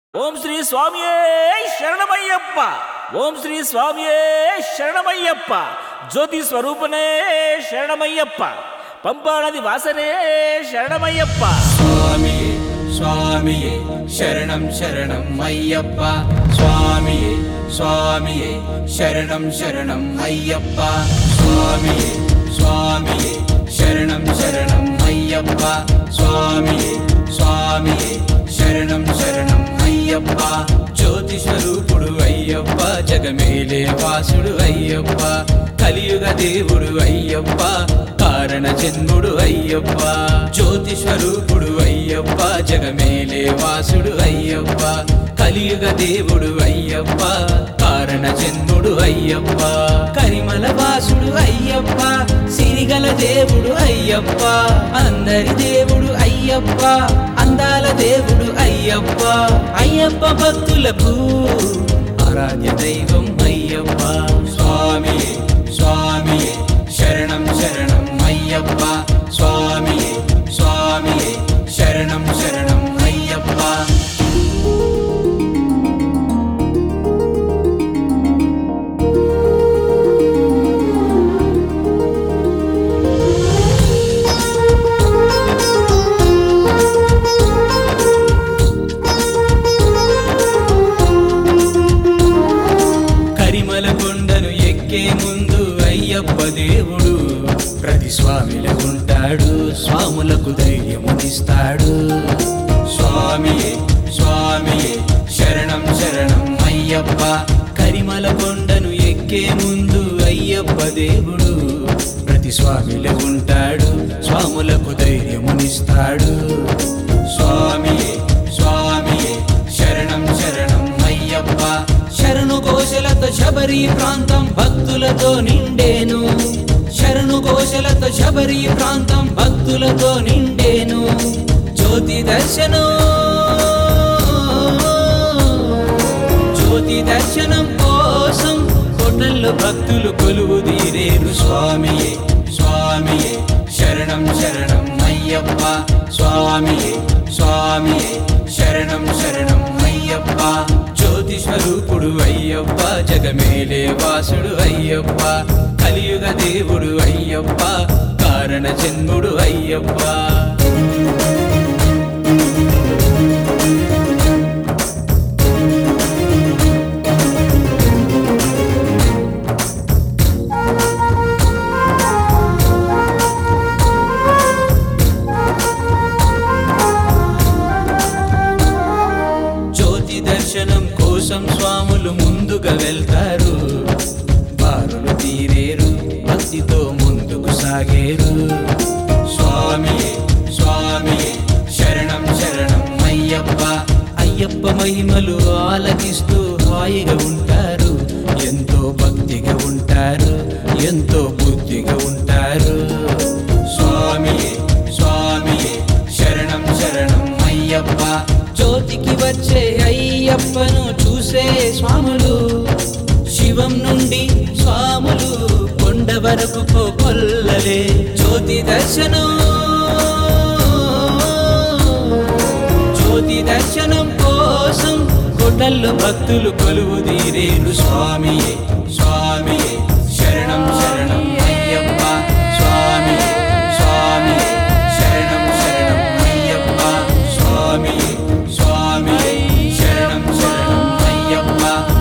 ఓం శ్రీ స్వామియే శరణమయ్యప్ప ఓం శ్రీ స్వామియే శరణమయ్యప్ప జ్యోతి స్వరూపనే శరణమయ్యప్ప పంపానది వాసనే శరణమయ్యప్ప స్వామి స్వామి శరణం శరణం అయ్యప్ప స్వామి స్వామి శరణం శరణం అయ్యప్ప స్వామి స్వామి శరణం శరణం అయ్యప్ప స్వామి స్వామి శరణం శరణం అయ్యప్ప జ్యోతి స్వరూపుడు అయ్యప్ప జగమేలే వాసుడు అయ్యప్ప కలియుగ దేవుడు అయ్యప్ప కారణ జన్ముడు అయ్యప్ప జ్యోతి స్వరూపుడు అయ్యప్ప జగమేలే వాసుడు అయ్యప్ప కలియుగ దేవుడు అయ్యప్ప కారణ జన్ముడు అయ్యప్ప కరిమల వాసుడు అయ్యప్ప సిరిగల దేవుడు అయ్యప్ప అందరి దేవుడు అయ్యప్ప అందాల దేవుడు అయ్యప్ప అయ్యప్ప భక్తులకు ఆరాధ్య దైవం అయ్యప్ప స్వామి స్వామి శరణం శరణం అయ్యప్ప స్వామి స్వామి శరణం శరణం అయ్యప్ప కరిమల కొండను ఎక్కే ముందు అయ్యప్ప దేవుడు ప్రతి స్వామిలో ఉంటాడు స్వాములకు ధైర్యమునిస్తాడు స్వామి స్వామి శరణం శరణం అయ్యప్ప కరిమల కొండను ఎక్కే ముందు అయ్యప్ప దేవుడు ప్రతి స్వామిలో ఉంటాడు స్వాములకు ధైర్యమునిస్తాడు స్వామి స్వామి శరణం శరణం అయ్యప్ప శరణు ఘోషలతో శబరి ప్రాంతం భక్తులతో నిండేను శరణు ఘోషలతో శబరి ప్రాంతం భక్తులతో నిండేను జ్యోతి దర్శనం జ్యోతి దర్శనం కోసం కోటల్లో భక్తులు కొలువు తీరేరు స్వామి స్వామి శరణం శరణం అయ్యప్ప స్వామి స్వామి శరణం శరణం అయ్యప్ప జ్యోతి స్వరూపుడు అయ్యప్ప జగమేలే వాసుడు అయ్యప్ప కలియుగ దేవుడు అయ్యప్ప కారణ జన్ముడు అయ్యప్ప జ్యోతి దర్శనం కోసం స్వాములు ముందుగా వెళ్తారు బారులు తీరేరు భక్తితో ముందుకు సాగేరు స్వామి స్వామి శరణం శరణం అయ్యప్ప అయ్యప్ప మహిమలు ఆలకిస్తూ హాయిగా ఉంటారు ఎంతో భక్తిగా ఉంటారు ఎంతో బుద్ధిగా ఉంటారు స్వామి స్వామి శరణం శరణం అయ్యప్ప జ్యోతికి వచ్చే అయ్యప్పను చూసే స్వాములు శివం నుండి స్వాములు కొండ వరకు కొల్లలే జ్యోతి దర్శనం జ్యోతి దర్శనం కోసం కోటల్లో భక్తులు కొలువు తీరేరు స్వామి స్వామి శరణం శరణం అయ్యప్ప స్వామి స్వామి శరణం శరణం అయ్యప్ప స్వామి స్వామి శరణం శరణం అయ్యప్ప